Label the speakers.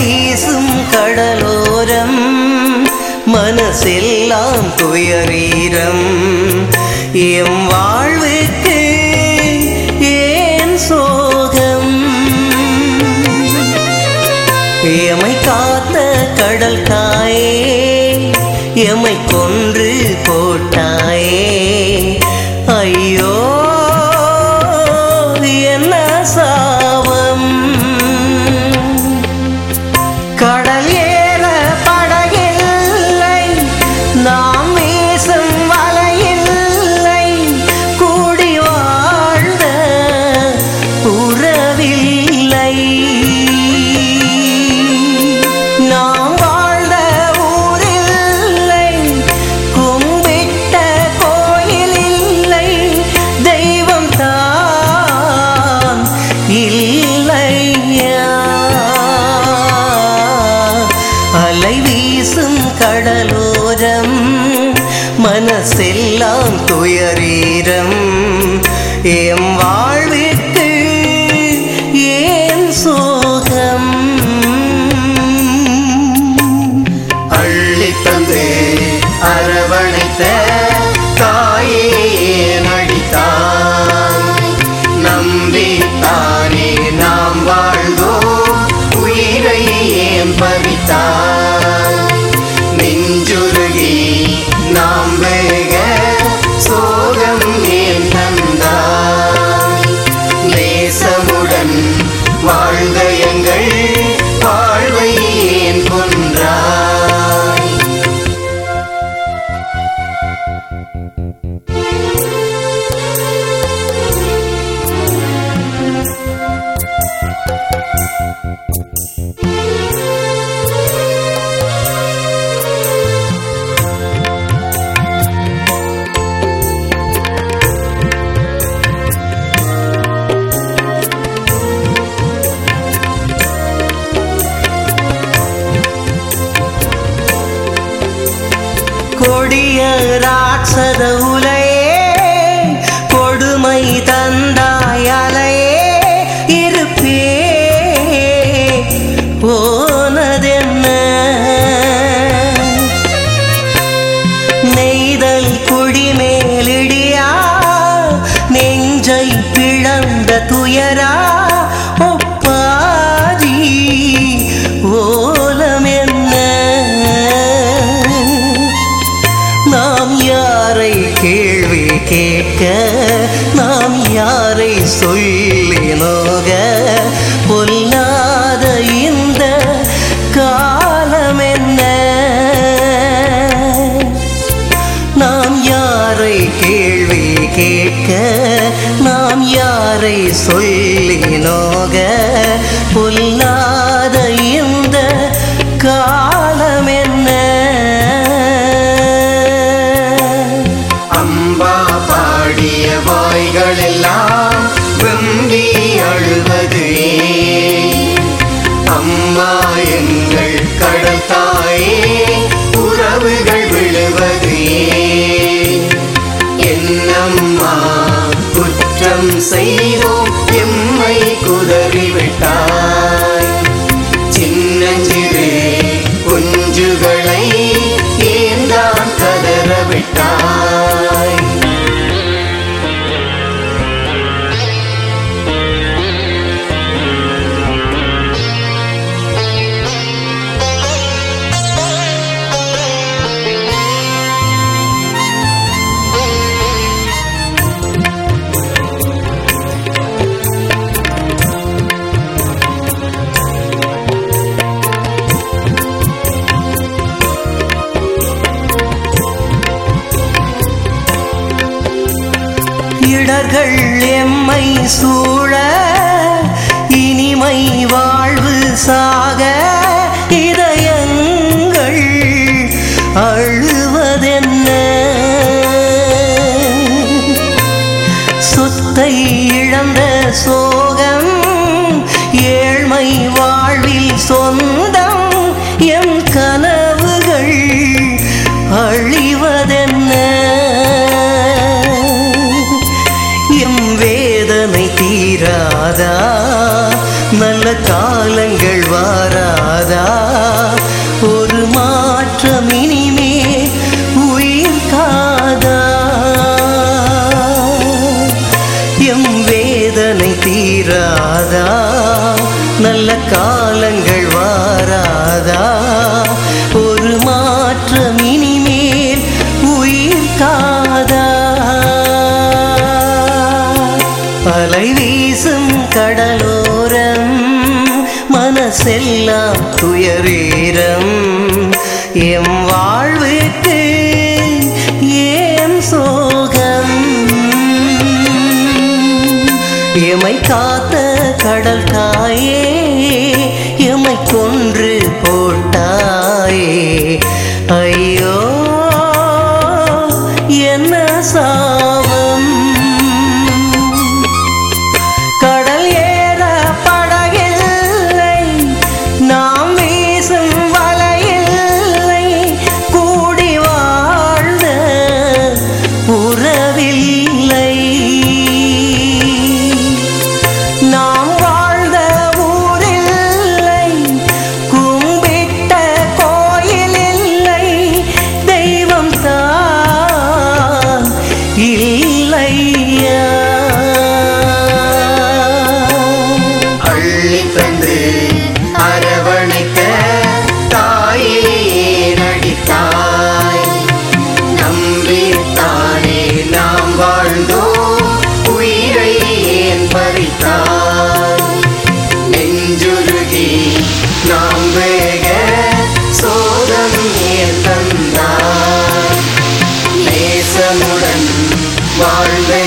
Speaker 1: வீசும் கடலோரம் மனசெல்லாம் துயரீரம் எம் வாழ்வுக்கு ஏன் சோகம் எமை காத்த கடல் தாயே எமை கொன்று போட்டாயே ஐயோ என்ன சாபம் கடல் ஏற படகில்லை நாம் வீசும் வலையில்லை கூடி வாழ்ந்த உறவில்லை நாம் வாழ்ந்த ஊரில்லை கும்பிட்ட கோயில் இல்லை தெய்வம் தான் இல்லையா அலை வீசும் கடலோரம் மனசெல்லாம் துயரீரம் எம் வாழ்விற்கு ஏன் சோகம்
Speaker 2: அள்ளி தந்து அரவணைத்த தாயே நடித்தாய் நம்பி தானே நாம் வாழ்ந்தோம் உயிரை ஏன் பறித்தாய் நெஞ்சுருகி நாம் வேக சோகம் ஏன் தந்தாய் நேசமுடன் வாழ்ந்த எங்கள் வாழ்வை ஏன் கொன்றாய்
Speaker 1: கொடிய ராட்சத உலையே கொடுமை தந்தாயலையே இருப்பே போனதென்ன நெய்தல் குடிமேலிடியா நெஞ்சை பிளந்த துயரா ஒப்பாரி ஓலம் என்ன நாம் யாரை கேள்வி கேட்க நாம் யாரை சொல்லி நோக பொல்லாத இந்த காலம் என்ன நாம் யாரை கேள்வி கேட்க நாம் யாரை சொல்லி நோக பொல்லாத இந்த காலம் என்ன
Speaker 2: அம்பா பாடிய வாய்கள் எல்லாம் வெம்பி அழுவது ஏன்? அம்மா எங்கள் கடல் தாயே உறவுகள் விழுவது ஏன்? என்னம்மா குற்றம் செய்தோம் எம்மை குதறிவிட்டாய் சின்னஞ்சிறு குஞ்சுகளை ஏந்தான் கதற விட்டாய்
Speaker 1: இடர்கள் எம்மை சூழ இனிமை வாழ்வு சாக இதயங்கள் அழுவதென்ன சொத்தை இழந்த சோகம் ஏழ்மை வாழ்வில் சொந்தம் எம் கனவுகள் அழிவதென்ன எம் வேதனை தீராதா நல்ல காலங்கள் வாராதா தீராதா நல்ல காலங்கள் வாராதா ஒரு மாற்றம் இனிமேல் உயிர் காதா அலை வீசும் கடலோரம் மனசெல்லாம் துயரீரம் எம் வாழ்வுக்கு ஏன் சோகம் எமை காத்த கடல் தாயே எமை கொன்று போட்டாயே ஐயோ என்ன சாபம் கடல் ஏற படகில்லை நாம் வீசும் வலையில்லை கூடி வாழ்ந்த உறவில்லை நாம் வாழ்ந்த ஊரில்லை கும்பிட்ட கோயிலில்லை தெய்வம் தான் இல்லையா
Speaker 2: அள்ளி தந்து அரவணைக்க தாயே நடித்தாய் நம்பித்தானே நாம் வாழ்ந்தோம் உயிரை ஏன் பறித்தாய் நெஞ்சுருகி நாம் வேக சோதம் ஏன் தந்தாய் நேசமுடன் வாழ்வை